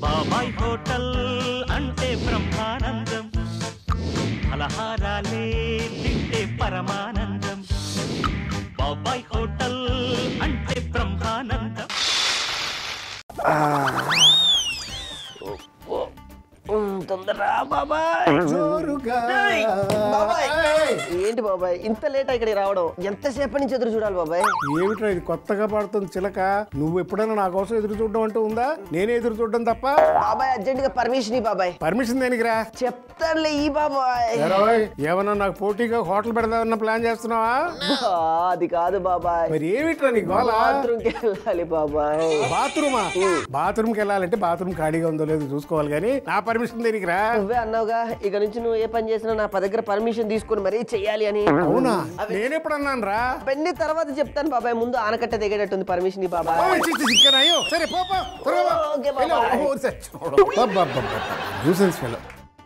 బాబాయ్ హోటల్ అంటే బ్రహ్మానందం ఫలహారాలే తింటే పరమానందం బాబాయ్ హోటల్ అంటే బ్రహ్మానందం తొందరరా బాబాయ్ జోరుగా బాబాయ్ ఏయ్! ఏంటి బాబాయ్ ఇంత లేట్ ఇక్కడికి రావడం ఎంతసేపటి నుంచి ఎదురు చూడాలి బాబాయ్ ఏమిట్రా ఇది కొత్తగా పడుతుంది చిలక నువ్వు ఎప్పుడైనా నా కోసం ఎదురు చూడడం అంటూ ఉందా నేనే ఎదురు చూడడం తప్ప బాబాయ్ అర్జెంట్ గా పర్మిషన్ ఈ బాబాయ్ పర్మిషన్ దేనికిరా చెప్తానులే ఈ బాబాయ్ ఏరోయ్, ఏమన్నా నాకు పోటీగా హోటల్ పెడదామన్న ప్లాన్ చేస్తున్నావా బా, అది కాదు బాబాయ్ మరి ఏమిట్రా నీ గోళ బాత్రూమ్కి వెళ్ళాలి బాబాయ్ బాత్రూమా బాత్రూమ్కి వెళ్ళాలంటే బాత్రూమ్ ఖాళీగా ఉందో లేదో చూసుకోవాలి కానీ నా పర్మిషన్ దేనికిరా నువ్వే అన్నావుగా ఇక నుంచి నువ్వు ఏ పని చేసినా నా ప దగ్గర పర్మిషన్ తీసుకుని మరీ చెయ్యాలి అని అవునా నేనెప్పుడు అన్నాను రా అవన్నీ తర్వాత చెప్తాను బాబాయ్ ముందు ఆనకట్ట దిగేటట్టుంది పర్మిషన్ ఈ బాబాయ్ అయ్యో సరే పో పో, త్వరగా పో. ఓకే, వెళ్ళు. బాబాయ్. ఓ, సరే. అబ్బబ్బబ్బబ్బ. Nuisance fellow.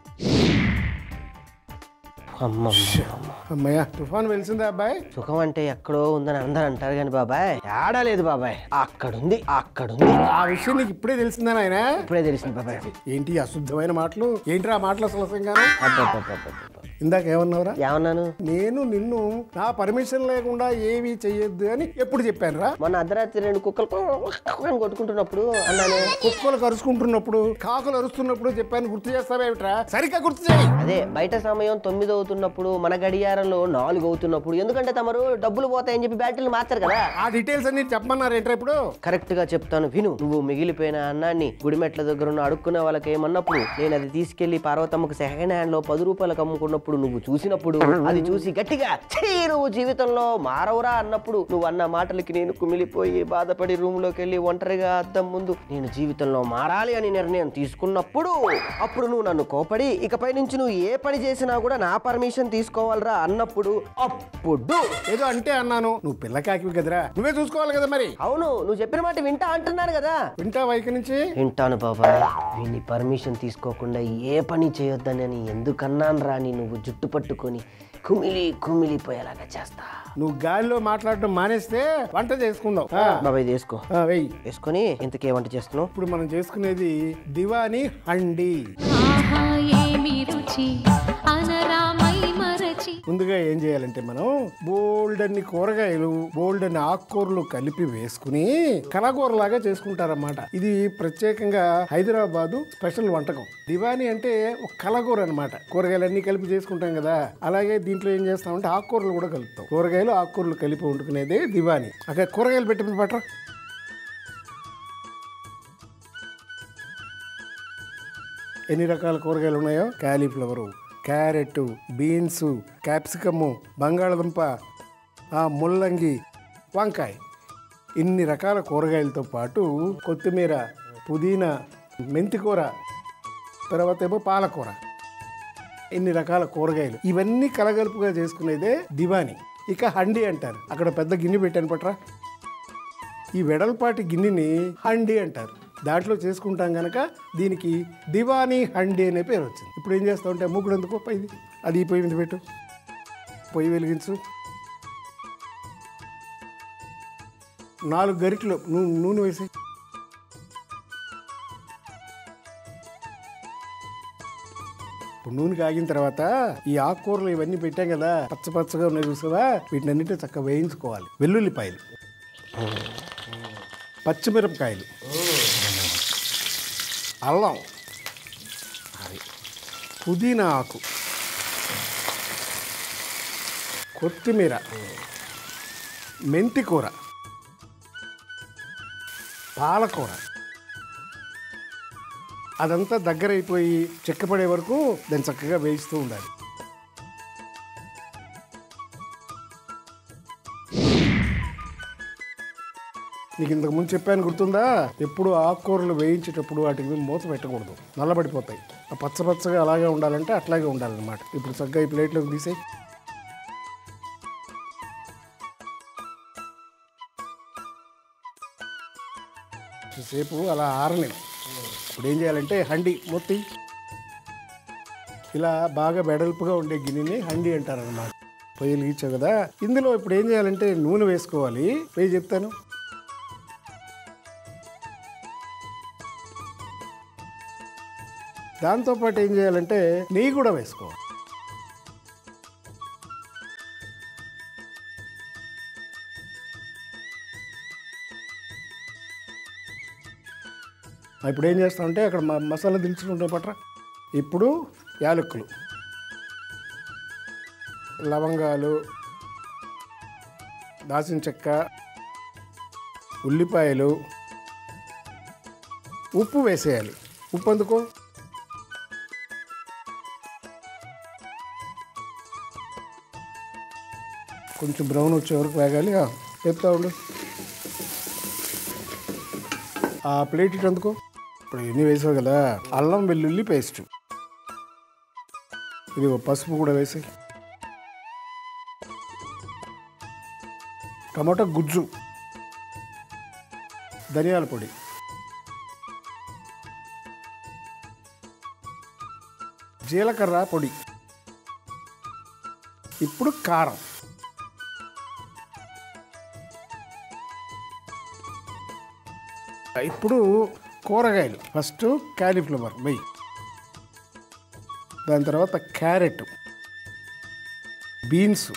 అమ్మయ్య తుఫాన్ వెలిసిందా అబ్బాయి సుఖం అంటే ఎక్కడో ఉందని అందరూ అంటారు కానీ బాబాయ్ ఏడా లేదు బాబాయ్ అక్కడుంది అక్కడుంది ఆ విషయం నీకు ఇప్పుడే తెలిసిందా నాయన ఇప్పుడే తెలిసింది బాబాయ్ ఏంటి ఈ అశుద్ధమైన మాటలు ఏంటి ఆ మాటలు అసలు అసంగాను అబ్బబ్బబ్బబ్బబ్బ. ఇందాక ఏమన్నావురా ఏమన్నాను నేను నిన్ను నా పర్మిషన్ లేకుండా ఏమీ చెయ్యొద్దు అని ఎప్పుడు చెప్పాను రా మొన్న అర్ధరాత్రి రెండు కుక్కలు అని కొట్టుకుంటున్నప్పుడు అన్నాను కుక్కలు కరుచుకుంటున్నప్పుడు కాకులు అరుస్తున్నప్పుడు చెప్పాను గుర్తు చేస్తావేమిట్రా సరిగ్గా గుర్తు చేయి అదే బయట సమయం తొమ్మిది అవుతున్నప్పుడు మన గడియారంలో నాలుగు అవుతున్నప్పుడు ఎందుకంటే తమరు డబ్బులు పోతాయని చెప్పి బ్యాటరీలు మార్చారు కదా ఆ డీటెయిల్స్ అన్ని చెప్పమన్నారేంట్రా ఇప్పుడు కరెక్ట్ గా చెప్తాను విను నువ్వు మిగిలిపోయిన అన్నాన్ని గుడిమెట్ల దగ్గర ఉన్న అడుక్కునే వాళ్ళకి ఏమన్నప్పుడు నేను అది తీసుకెళ్లి పార్వతమ్మకు సెకండ్ హ్యాండ్ లో పది రూపాయలకు అమ్ముకున్నప్పుడు నువ్వు చూసినప్పుడు అది చూసి గట్టిగా "ఛీ, నువ్వు జీవితంలో మారవురా అన్నప్పుడు నువ్వు అన్న మాటలకి నేను కుమిలిపోయి బాధపడి రూమ్ లోకి వెళ్ళి ఒంటరిగా అద్దం ముందు నేను జీవితంలో మారాలి అని నిర్ణయం తీసుకున్నప్పుడు అప్పుడు నువ్వు నన్ను కోపడి ఇకపై నుంచి నువ్వు ఏ పని చేసినా కూడా నా పర్మిషన్ తీసుకోవాలరా అన్నప్పుడు అప్పుడు ఏదో అంటే అన్నాను నువ్వు పిల్ల కాకివి కదరా నువ్వే చూసుకోవాలి కదా మరి అవును నువ్వు చెప్పిన మాట వింటా అంటున్నాను కదా వింటా వైపు నుంచి వింటాను బాబాయ్ వీని పర్మిషన్ తీసుకోకుండా ఏ పని చేయొద్దని అని ఎందుకన్నాను రాని నువ్వు జుట్టు పట్టుకొని కుమిలి కుమిలిపోయేలాగా చేస్తా నువ్వు గాలిలో మాట్లాడటం మానేస్తే వంట చేసుకుందాం ఆ, బాబాయ్ తీసుకో ఆ, వెయ్యి వేసుకొని ఇంతకే వంట చేస్తున్నావు ఇప్పుడు మనం చేసుకునేది దివాని హండి ఆహా ఏమి రుచి అనరామై మరచి ముందుగా ఏం చేయాలంటే మనం బోల్డ్ అన్ని కూరగాయలు బోల్డ్ అన్ని ఆకుకూరలు కలిపి వేసుకుని కలగూరలాగా చేసుకుంటారన్నమాట ఇది ప్రత్యేకంగా హైదరాబాదు స్పెషల్ వంటకం దివాని అంటే ఒక కలగూర అనమాట కూరగాయలన్నీ కలిపి చేసుకుంటాం కదా అలాగే దీంట్లో ఏం చేస్తామంటే ఆకుకూరలు కూడా కలుపుతాం కూరగాయలు ఆకుకూరలు కలిపి వండుకునేదే దివాని అక్కడ కూరగాయలు పెట్టి పట్టరా ఎన్ని రకాల కూరగాయలు ఉన్నాయో క్యాలీఫ్లవరు క్యారెట్ బీన్స్ క్యాప్సికము బంగాళదుంప ఆ ముల్లంగి వంకాయ ఇన్ని రకాల కూరగాయలతో పాటు కొత్తిమీర పుదీనా మెంతికూర తర్వాత ఏమో పాలకూర ఇన్ని రకాల కూరగాయలు ఇవన్నీ కలగలుపుగా చేసుకునేదే దివాని ఇక హండి అంటారు అక్కడ పెద్ద గిన్నె పెట్టాను పట్రా ఈ వెడల్పాటి గిన్నెని హండి అంటారు దాంట్లో చేసుకుంటాం గనక దీనికి దివానీ హండి అనే పేరు వచ్చింది ఇప్పుడు ఏం చేస్తావు అంటే మూకుడు ఎందుకు ఇది అది ఈ పొయ్యి మీద పెట్టు పొయ్యి వెలిగించు నాలుగు గరిటెలు నూనె నూనె వేసి ఇప్పుడు నూనె కాగిన తర్వాత ఈ ఆకుకూరలు ఇవన్నీ పెట్టాం కదా పచ్చ పచ్చగా ఉన్నాయి చూసావా వీటిని అన్నిటి చక్కగా వేయించుకోవాలి వెల్లుల్లిపాయలు పచ్చిమిరపకాయలు అల్లం అది పుదీనా ఆకు కొత్తిమీర మెంతి కూర పాలకూర అదంతా దగ్గర అయిపోయి చెక్కపడే వరకు దాన్ని చక్కగా వేయిస్తూ ఉండాలి నీకు ఇంతకు ముందు చెప్పాను గుర్తుందా ఎప్పుడు ఆకుకూరలు వేయించేటప్పుడు వాటికి మీద మూత పెట్టకూడదు నల్లబడిపోతాయి ఆ పచ్చ పచ్చగా అలాగే ఉండాలంటే అట్లాగే ఉండాలన్నమాట ఇప్పుడు చక్కగా ఈ ప్లేట్లోకి తీసేయి సేపు అలా ఆరని ఇప్పుడు ఏం చేయాలంటే హండి మొత్తి ఇలా బాగా వెడల్పుగా ఉండే గిన్నెని హండి అంటారనమాట పొయ్యిలు ఇచ్చావు కదా ఇందులో ఇప్పుడు ఏం చేయాలంటే నూనె వేసుకోవాలి వేయి చెప్తాను దాంతోపాటు ఏం చేయాలంటే నెయ్యి కూడా వేసుకోవాలి ఇప్పుడు ఏం చేస్తామంటే అక్కడ మ- మసాలా దిల్చుకుంటే పట్రా ఇప్పుడు యాలక్కులు లవంగాలు దాచిన చెక్క ఉల్లిపాయలు ఉప్పు వేసేయాలి ఉప్పు అందుకో కొంచెం బ్రౌన్ వచ్చే వరకు వేగాలి ఆ, చెప్తా ఉండు ఆ ప్లేట్ ఇటు అందుకో ఇప్పుడు ఎన్ని వేసావు కదా అల్లం వెల్లుల్లి పేస్ట్ ఇది పసుపు కూడా వేసి టమాటా గుజ్జు ధనియాల పొడి జీలకర్ర పొడి ఇప్పుడు కారం ఇప్పుడు కూరగాయలు ఫస్ట్ క్యాలీఫ్లవర్ వెయ్యి దాని తర్వాత క్యారెట్ బీన్స్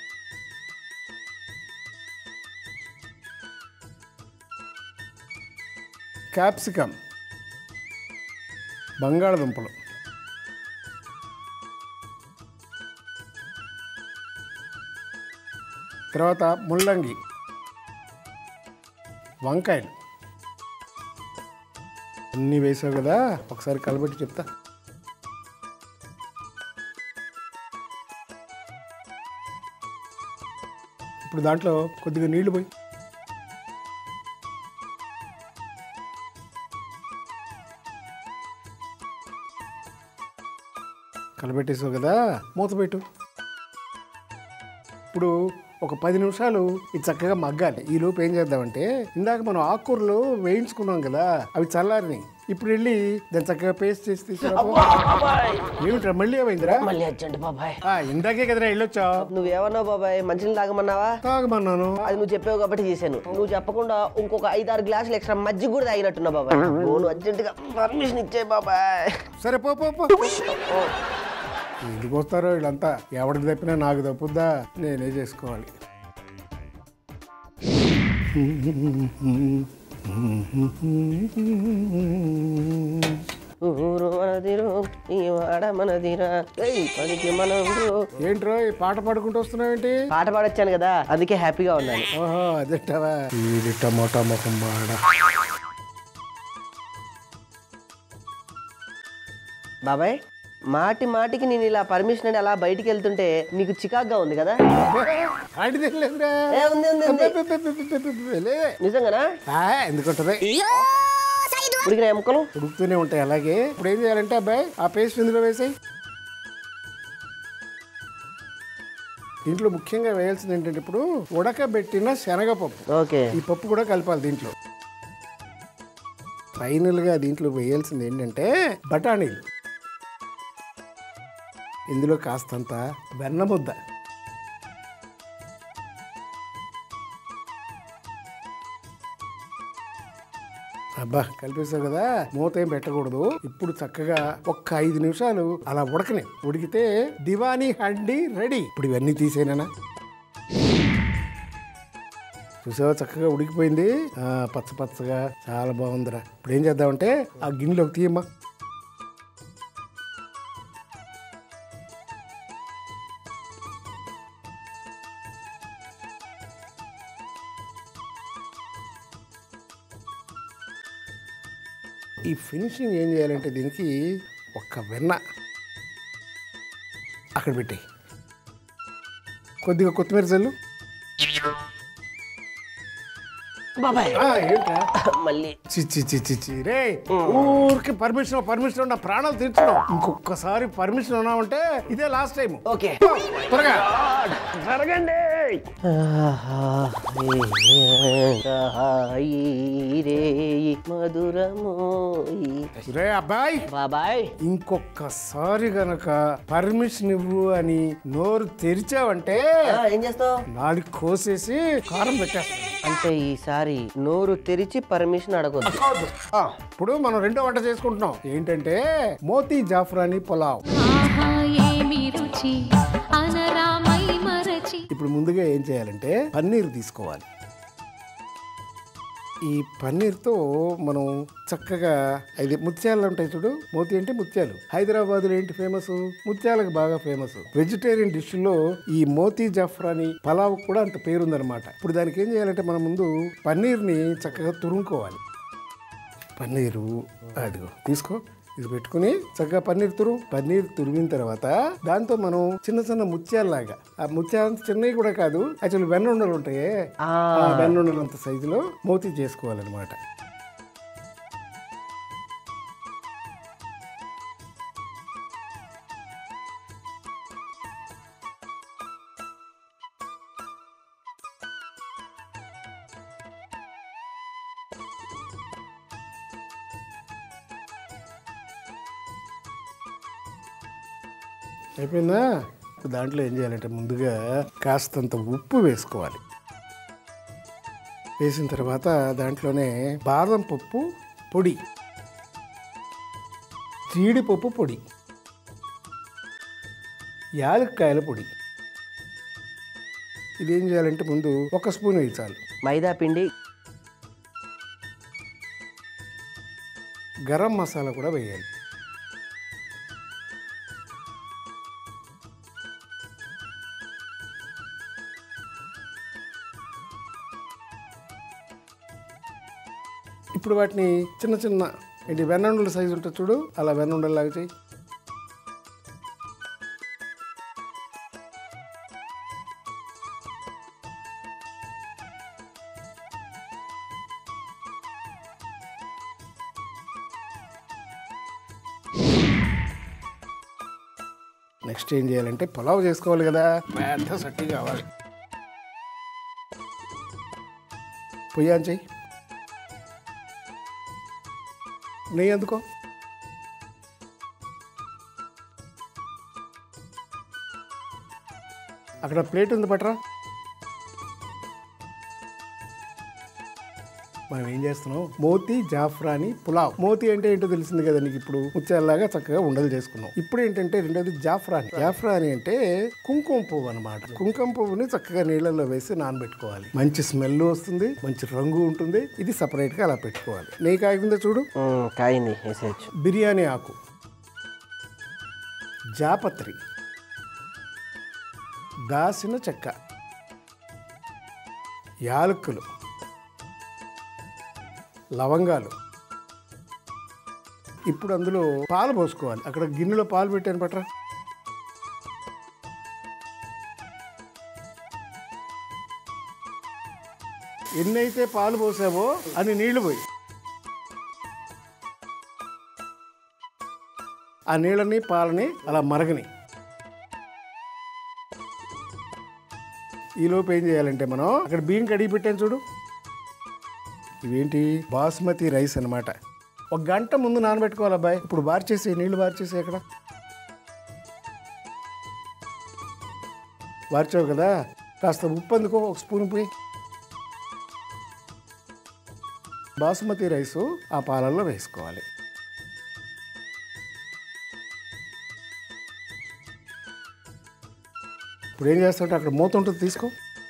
క్యాప్సికమ్ బంగాళదుంపలు తర్వాత ముల్లంగి వంకాయలు అన్నీ వేసావు కదా ఒకసారి కలబెట్టి చెప్తా ఇప్పుడు దాంట్లో కొద్దిగా నీళ్లు పోయి కలబెట్టేసావు కదా మూత పెట్టు ఇప్పుడు ఒక పది నిమిషాలు ఇది చక్కగా మగ్గాలి ఈ లోపు ఏం చేద్దామంటే ఇందాక మనం ఆకుకూరలు వేయించుకున్నాం కదా అవి చల్లారినాయి ఇప్పుడు వెళ్ళి దాన్ని చక్కగా పేస్ట్ చేసి తీసుకురా ఏమిట్రా మళ్ళీ ఏమైందిరా మళ్ళీ వచ్చండి బాబాయ్ ఆ, ఇందాకే కదరా వెళ్ళొచ్చావు నువ్వేమన్నావు బాబాయ్ మంచిని తాగమన్నావా తాగమన్నాను అది నువ్వు చెప్పావు కాబట్టి చేశాను నువ్వు చెప్పకుండా ఇంకొక ఐదారు గ్లాసులు ఎక్స్ట్రా మజ్జిగ కూడా తాగినట్టున్నా బాబాయ్ నువ్వు అర్జెంటుగా పర్మిషన్ ఇచ్చే బాబాయ్ సరే పో పో పో ఎందుకు వస్తారో వీళ్ళంతా ఎవరికి తప్పినా నాకు తప్పుద్దా నేనే చేసుకోవాలి ఊరు మనదిరు ఈ వాడ మనదిరా ఏయ్, పనికి మనదు ఏంట్రో ఈ పాట పాడుకుంటూ వస్తున్నావేంటి పాట పాడొచ్చాను కదా అందుకే హ్యాపీగా ఉన్నాను ఓహో అదేంటావా ఇది టమోటా ముఖం వాడ బాబాయ్ మాటి మాటికి నేను ఇలా పర్మిషన్ అని అలా బయటికి వెళ్తుంటే నీకు చికాగ్గా ఉంది కదా ఆడిదే లేదురా ఏ, ఉంది, ఉంది, ఉంది. లే. నిజంగానా ఆ, ఎందుకుంటది ఉడికిన ఎముకలు ఉడుకుతూనే ఉంటాయి అలాగే ఇప్పుడు ఏం చేయాలంటే అబ్బాయి ఆ పేస్ట్ ఇందులో వేసాయి దీంట్లో ముఖ్యంగా వేయాల్సింది ఏంటంటే ఇప్పుడు ఉడకబెట్టిన శనగపప్పు ఓకే ఈ పప్పు కూడా కలపాలి దీంట్లో ఫైనల్గా దీంట్లో వేయాల్సింది ఏంటంటే బఠానీలు ఇందులో కాస్తంత వెన్న ముద్ద అబ్బా కలిపేసావు కదా మూత ఏం పెట్టకూడదు ఇప్పుడు చక్కగా ఒక్క ఐదు నిమిషాలు అలా ఉడకని ఉడికితే దివానీ హండి రెడీ ఇప్పుడు ఇవన్నీ తీసేనా చూసావా చక్కగా ఉడికిపోయింది ఆ, పచ్చ పచ్చగా చాలా బాగుందిరా ఇప్పుడు ఏం చేద్దామంటే ఆ గిన్నెలోకి తీయమ్మా ఈ ఫినిషింగ్ ఏం చేయాలంటే దీనికి ఒక్క వెన్న అక్కడ పెట్టి కొద్దిగా కొత్తిమీర చల్లు బాబాయ్ ఆ, ఏంట్రా మళ్ళీ చిచ్చి చిచ్చి చి రే ఊరికి పర్మిషన్ పర్మిషన్ నా ప్రాణాలు తీర్చడం ఇంకొకసారి పర్మిషన్ ఉన్నామంటే ఇదే లాస్ట్ టైం ఓకే త్వరగా జరగండి ఏయ్! మధురమోయి రే అబ్బాయి బాబాయ్ ఇంకొకసారి గనక పర్మిషన్ ఇవ్వు అని నోరు తెరిచావంటే ఆ, ఏం చేస్తావు నాడి కోసేసి కారం పెట్టేస్తాను అంటే ఈసారి నోరు తెరిచి పర్మిషన్ అడగొద్దు ఆ, ఇప్పుడు మనం రెండో వంట చేసుకుంటున్నాం ఏంటంటే మోతీ జాఫ్రాని పులావ్ ఆహా ఏమి రుచి అనరామై మరచి ఇప్పుడు ముందుగా ఏం చేయాలంటే పన్నీర్ తీసుకోవాలి ఈ పన్నీర్తో మనం చక్కగా ఇది ముత్యాలు ఉంటాయి చూడు మోతి అంటే ముత్యాలు హైదరాబాద్లో ఏంటి ఫేమస్ ముత్యాలకు బాగా ఫేమస్ వెజిటేరియన్ డిష్లో ఈ మోతీ జఫ్రాని పలావ్ కూడా అంత పేరుందనమాట ఇప్పుడు దానికి ఏం చేయాలంటే మనం ముందు పన్నీర్ని చక్కగా తురుముకోవాలి పన్నీరు అదిగో తీసుకో ఇది పెట్టుకుని చక్కగా పన్నీర్ తురు పన్నీర్ తురిమిన తర్వాత దాంతో మనం చిన్న చిన్న ముత్యాలలాగా ఆ ముత్యాలు చిన్నవి కూడా కాదు యాక్చువల్లీ వెన్నుండలు ఉంటాయి ఆ. ఆ వెన్నుండలు అంత సైజులో మోతీ చేసుకోవాలన్నమాట అయిపోయిందా ఇప్పుడు దాంట్లో ఏం చేయాలంటే ముందుగా కాస్తంత ఉప్పు వేసుకోవాలి వేసిన తర్వాత దాంట్లోనే బాదం పప్పు పొడి జీడిపప్పు పొడి యాలక్కాయల పొడి ఇది ఏం చేయాలంటే ముందు ఒక స్పూన్ వేయి చాలు మైదా పిండి గరం మసాలా కూడా వేయాలి ఇప్పుడు వాటిని చిన్న చిన్న ఏంటి వెన్నుండల సైజు ఉంటుంది చూడు అలా వెన్నుండలాగా చేయి నెక్స్ట్ ఏం చేయాలంటే పులావ్ చేసుకోవాలి కదా పెద్ద సట్టి కావాలి పొయ్యి ఆన్ చెయ్యి నెయ్యి అందుకో అక్కడ ప్లేట్ ఉంది పట్రా మనం ఏం చేస్తున్నాం మోతీ జాఫ్రాని పులావ్ మోతీ అంటే ఏంటో తెలిసింది కదా నీకు ఇప్పుడు ముత్యాలలాగా చక్కగా ఉండలు చేసుకున్నాం ఇప్పుడు ఏంటంటే రెండోది జాఫ్రాని జాఫ్రాని అంటే కుంకుమ పువ్వు అనమాట కుంకుమ పువ్వుని చక్కగా నీళ్ళల్లో వేసి నానబెట్టుకోవాలి మంచి స్మెల్ వస్తుంది మంచి రంగు ఉంటుంది ఇది సపరేట్ గా అలా పెట్టుకోవాలి నెయ్యి కాగిందో చూడు ఉమ్, కాయింది వేసేయచ్చు బిర్యానీ ఆకు జాపత్రి దాసిన చెక్క యాలక్కులు లవంగాలు ఇప్పుడు అందులో పాలు పోసుకోవాలి అక్కడ గిన్నెలో పాలు పెట్టాను పట్రా ఎన్నైతే పాలు పోసావో అని నీళ్లు పోయి ఆ నీళ్ళని పాలని అలా మరగని ఈలోపు ఏం చేయాలంటే మనం అక్కడ బియ్యం కడిగి పెట్టాను చూడు ఇవేంటి బాస్మతి రైస్ అన్నమాట ఒక గంట ముందు నానబెట్టుకోవాలి అబ్బాయి ఇప్పుడు బార్ చేసి నీళ్లు బార్ చేసి అక్కడ వార్చావు కదా కాస్త ఉప్పు అందుకో ఒక స్పూన్ పోయి బాసుమతి రైసు ఆ పాలల్లో వేసుకోవాలి ఇప్పుడు ఏం చేస్తామంటే అక్కడ మూత ఉంటుంది తీసుకో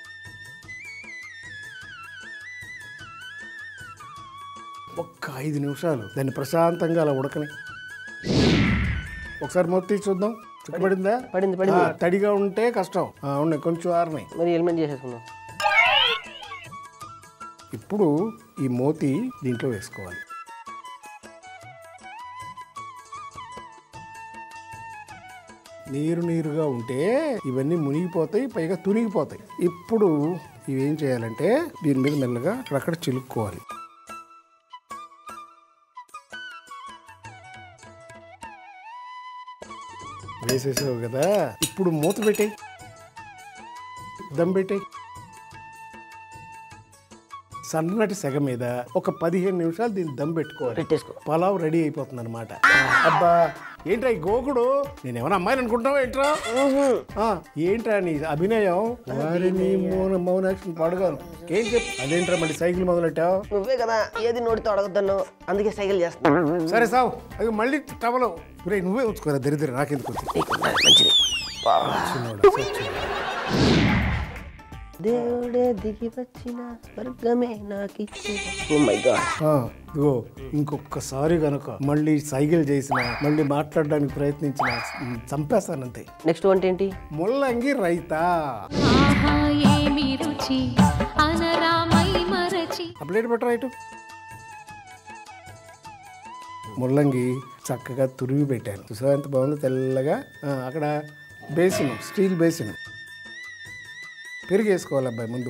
ఒక్క ఐదు నిమిషాలు దాన్ని ప్రశాంతంగా అలా ఉడకని ఒకసారి మూత తీసి చూద్దాం చిక్కబడిందా పడింది పడింది ఆ, తడిగా ఉంటే కష్టం ఆ, ఉన్నాయి కొంచెం ఆరినాయి మరి ఎలిమెంట్ చేసేసుకుందాం ఇప్పుడు ఈ మోతి దీంట్లో వేసుకోవాలి నీరు నీరుగా ఉంటే ఇవన్నీ మునిగిపోతాయి పైగా తునిగిపోతాయి ఇప్పుడు ఇవేం చేయాలంటే దీని మీద మెల్లగా అక్కడక్కడ చిలుక్కోవాలి వేసేసావు కదా ఇప్పుడు మూత పెట్టేయి దమ్ పెట్టి సన్నటి సెగ మీద ఒక పదిహేను నిమిషాలు దీన్ని దమ్ పెట్టుకోవాలి పెట్టేసుకో పలావ్ రెడీ అయిపోతుంది అనమాట అబ్బా ఏంట్రా ఈ గోకుడు నేను ఏమైనా అమ్మాయిని అనుకుంటావా ఏంట్రా ఆ, ఏంట్రా నీ అభినయం వారిని మౌన మౌనాక్షన్ పాడుగాను ఏం చెప్పు అదేంట్రా మళ్ళీ సైకిల్ మొదలెట్టావు నువ్వే కదా ఏది నోటితో అడగద్దన్నావు అందుకే సైకిల్ చేస్తున్నా సరే సావు అది మళ్ళీ టవలు రే నువ్వే ఉంచుకోరా దరిద్ర నాకెందుకు వచ్చింది నీకున్నది మంచిది చిన్నోడా, సచ్చినోడా. దేవుడే దిగి వచ్చిన స్వర్గమే నాకు ఓ మై గాడ్ ఆ, ఇదిగో ఇంకొకసారి గనక మళ్ళీ సైకిల్ చేసిన మళ్ళీ మాట్లాడడానికి ప్రయత్నించిన ఉమ్, చంపేస్తానంతే నెక్స్ట్ వంట ఏంటి ముల్లంగి రైతా ఆహా ఏమి రుచి అనరామై మరచి ఆ ప్లేట్ పెట్టరా ఇటు ముల్లంగి చక్కగా తురిగి పెట్టాను చూసావా ఎంత బాగుందో తెల్లగా ఆ, అక్కడ బేసిన్ స్టీల్ బేసిన్ పెరిగి వేసుకోవాలి అబ్బాయి ముందు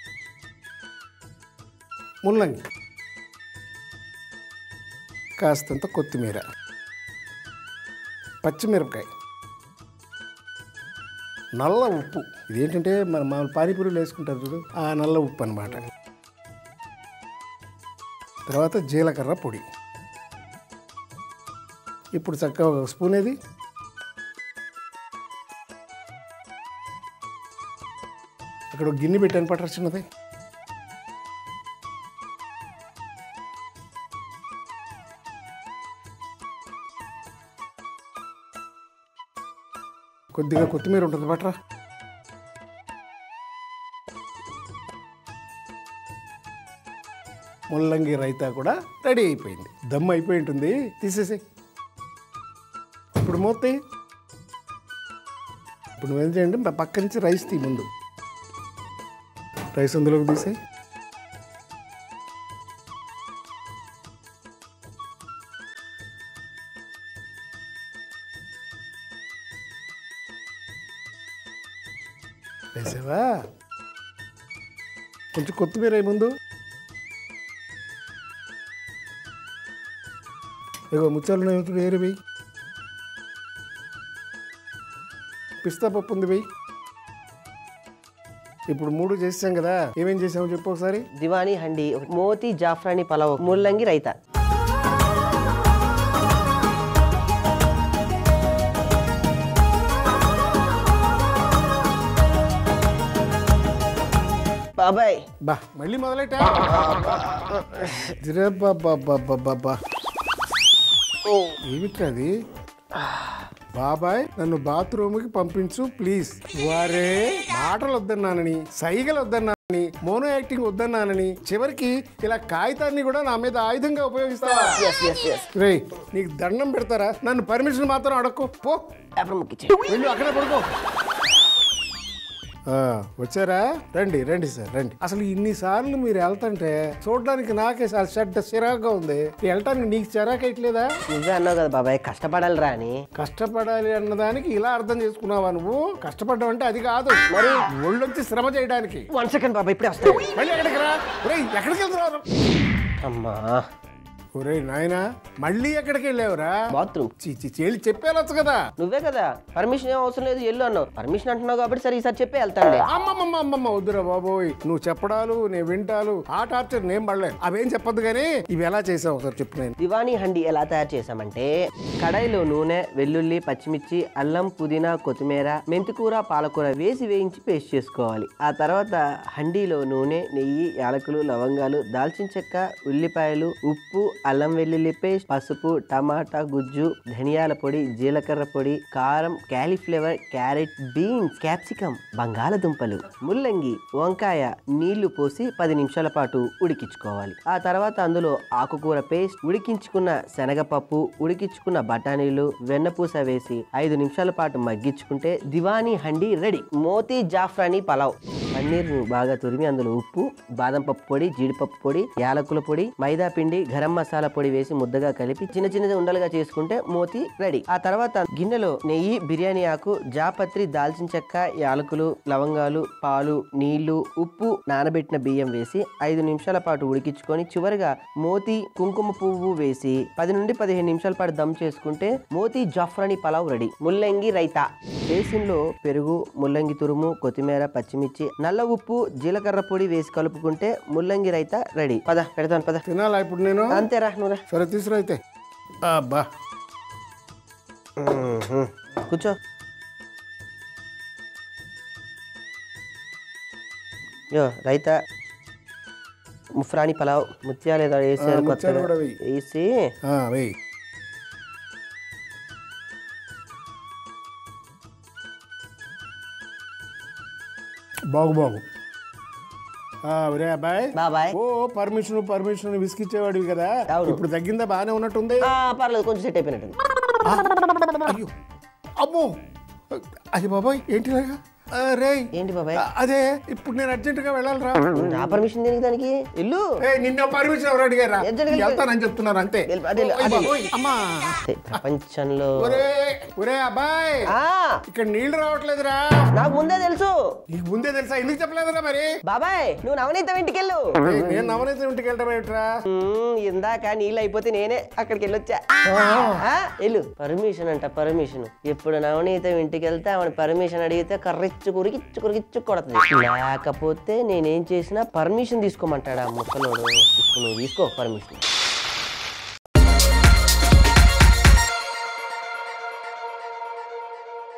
ముల్లంగి కాస్తంత కొత్తిమీర పచ్చిమిరపకాయ నల్ల ఉప్పు ఇదేంటంటే మన మామూలు పానీపూరీలు వేసుకుంటారు చూడు ఆ నల్ల ఉప్పు అన్నమాట తర్వాత జీలకర్ర పొడి ఇప్పుడు చక్కగా ఒక స్పూన్ ఏది అక్కడ ఒక గిన్నె పెట్టాను పట్టరు చిన్నది కొద్దిగా కొత్తిమీర ఉంటుంది పట్రా ముల్లంగి రైతా కూడా రెడీ అయిపోయింది దమ్ అయిపోయి ఉంటుంది తీసేసి ఇప్పుడు మూత ఇప్పుడు నువ్వేం చేయండి మా పక్క నుంచి రైస్ తీ ముందు రైస్ అందులోకి తీసేయి వేసావా కొంచెం కొత్తిమీర వేయి ముందు ఇగో ముచ్చాలు ఉన్నాయి వేరే వేయి పిస్తా పప్పు ఉంది వెయ్యి ఇప్పుడు మూడు చేసాం కదా ఏమేం చేసామో చెప్పు ఒకసారి దివానీ హండి మోతి జాఫ్రాని పలావ్ ముల్లంగి రైతా బాబాయ్ బా మళ్ళీ మొదలెట్టా బాబా ఏమిట్రా అది బాబాయ్ నన్ను బాత్రూమ్కి పంపించు ప్లీజ్ వారే మాటలు వద్దన్నానని సైగలు వద్దన్నానని మోనో యాక్టింగ్ వద్దన్నానని చివరికి ఇలా కాగితాన్ని కూడా నా మీద ఆయుధంగా ఉపయోగిస్తావా ఎస్ ఎస్ ఎస్ రే నీకు దండం పెడతారా నన్ను పర్మిషన్ మాత్రం అడక్కు పో అప్పుడు ముక్కిచ్చే వెళ్ళు అక్కడే పడుకో ఆ, వచ్చారా రండి రండి సార్ రండి అసలు ఇన్నిసార్లు మీరు వెళ్తుంటే చూడడానికి నాకే చాలా చెడ్డ చిరాగ్గా ఉంది వెళ్ళటానికి నీకు చిరాకు ఎట్లేదా నువ్వే అన్నావు కదా బాబాయ్ కష్టపడాలి రా అని కష్టపడాలి అన్నదానికి ఇలా అర్థం చేసుకున్నావా నువ్వు కష్టపడడం అంటే అది కాదు మరి ఒళ్ళొచ్చి శ్రమ చేయడానికి వన్ సెకండ్ బాబాయ్ ఇప్పుడే వస్తాను మళ్ళీ ఎక్కడికి రా ఒరేయ్ ఎక్కడికి వెళ్తున్నారు అమ్మా ఒరేయ్ నాయనా మళ్ళీ ఎక్కడికి వెళ్ళావురా బాత్రూమ్ చీ చీ చీ, వెళ్ళి చెప్పేలొచ్చు కదా నువ్వే కదా పర్మిషన్ ఏం అవసరం లేదు ఎల్లు అన్నావు పర్మిషన్ అంటున్నావు కాబట్టి సరే ఈసారి చెప్పే వెళ్తానులే అమ్మమ్మమ్మ అమ్మమ్మ వద్దురా బాబోయ్ నువ్వు చెప్పడాలు నేను వింటాలు ఆ టార్చర్ నేను పడలేను అవేం చెప్పొద్దు కానీ ఇవి ఎలా చేసావు ఒకసారి చెప్పు నేను దివానీ హండి ఎలా తయారు చేసామంటే కడాయిలో నూనె వెల్లుల్లి పచ్చిమిర్చి అల్లం పుదీనా కొత్తిమీర మెంతికూర పాలకూర వేసి వేయించి పేస్ట్ చేసుకోవాలి ఆ తర్వాత హండీలో నూనె నెయ్యి యాలకులు లవంగాలు దాల్చిన చెక్క ఉల్లిపాయలు ఉప్పు అల్లం వెల్లుల్లి పేస్ట్ పసుపు టమాటా గుజ్జు ధనియాల పొడి జీలకర్ర పొడి కారం క్యాలీఫ్లవర్ క్యారెట్ బీన్స్ క్యాప్సికం బంగాళదుంపలు ముల్లంగి వంకాయ నీళ్లు పోసి పది నిమిషాల పాటు ఉడికించుకోవాలి ఆ తర్వాత అందులో ఆకుకూర పేస్ట్ ఉడికించుకున్న శనగపప్పు ఉడికించుకున్న బఠానీలు వెన్నపూస వేసి ఐదు నిమిషాల పాటు మగ్గించుకుంటే దివానీ హండి రెడీ మోతీ జాఫ్రానీ పలావ్ పన్నీర్ను బాగా తురిమి అందులో ఉప్పు బాదం పప్పు పొడి జీడిపప్పు పొడి యాలకుల పొడి మైదా పిండి గరం మసాలా మసాలా పొడి వేసి ముద్దగా కలిపి చిన్న చిన్నది ఉండలుగా చేసుకుంటే మోతి రెడీ ఆ తర్వాత గిన్నెలో నెయ్యి బిర్యానీ ఆకు జాపత్రి దాల్చిన చెక్క యాలకులు లవంగాలు పాలు నీళ్లు ఉప్పు నానబెట్టిన బియ్యం వేసి ఐదు నిమిషాల పాటు ఉడికించుకొని చివరిగా మోతి కుంకుమ పువ్వు వేసి పది నుండి పదిహేను నిమిషాల పాటు దమ్ చేసుకుంటే మోతి జాఫ్రాని పలావ్ రెడీ ముల్లంగి రైతా బేసిన్లో పెరుగు ముల్లంగి తురుము కొత్తిమీర పచ్చిమిర్చి నల్ల ఉప్పు జీలకర్ర పొడి వేసి కలుపుకుంటే ముల్లంగి రైతా రెడీ పద పెడతాను పద తినాలా ఇప్పుడు నేను అంతేరా నువ్వురా సరే తీసురా అయితే అబ్బా మ్మ్. కూర్చో యో రైతా ముఫ్రాని పలావ్ ముత్యాలు ఏదో వేసారు ఆ, ముత్యాలు కొత్తగా కూడా వెయ్యి. వేసి ఆ, వెయ్యి బాగు బాగు ఆ, ఒరే అబ్బాయి బాబాయ్ ఓ పర్మిషన్ పర్మిషన్ విసిగిచ్చేవాడివి కదా అవును. ఇప్పుడు తగ్గిందా బాగానే ఉన్నట్టుంది ఆ, పర్లేదు కొంచెం సెట్ అయిపోయినట్టుంది అయ్యో అమ్మో అది బాబాయ్ ఏంటి ఇలాగా? ఆ, రేయ్ ఏంటి బాబాయ్ ఆ, అదే ఇప్పుడు నేను అర్జెంటుగా వెళ్ళాలిరా నా పర్మిషన్ దేనికి దానికి ఇల్లు ఏ నిన్న పర్మిషన్ ఎవరు అడిగారా అర్జెంటుగా వెళ్ళి- వెళ్తానని చెప్తున్నారు అంతే వెళ్ళి- అదే, ఓయ్ అదే. బాబోయ్, అమ్మా అంతే, ప్రపంచంలో ఒరే ఒరే అబ్బాయి ఆ, ఇక్కడ నీళ్లు రావట్లేదురా నాకు ముందే తెలుసు నీకు ముందే తెలుసా ఎందుకు చెప్పలేదురా మరి బాబాయ్ నువ్వు నవనీత ఇంటికి వెళ్ళు ఏయ్, నేను నవనీత ఇంటికి వెళ్ళడం ఏమిట్రా మ్మ్, ఇందాక నీళ్ళు అయిపోతే నేనే అక్కడికి వెళ్ళొచ్చా ఆ, వెళ్ళు పర్మిషన్ అంట పర్మిషన్ ఇప్పుడు నవనీత ఇంటికి వెళ్తే ఆమె పర్మిషన్ అడిగితే కర్రిచ్చు కురికిచ్చు కురికిచ్చు కొడుతుంది లేకపోతే నేనేం చేసినా పర్మిషన్ తీసుకోమంటాడా ముక్కలోడు ఇప్పుడు నువ్వు తీసుకో పర్మిషన్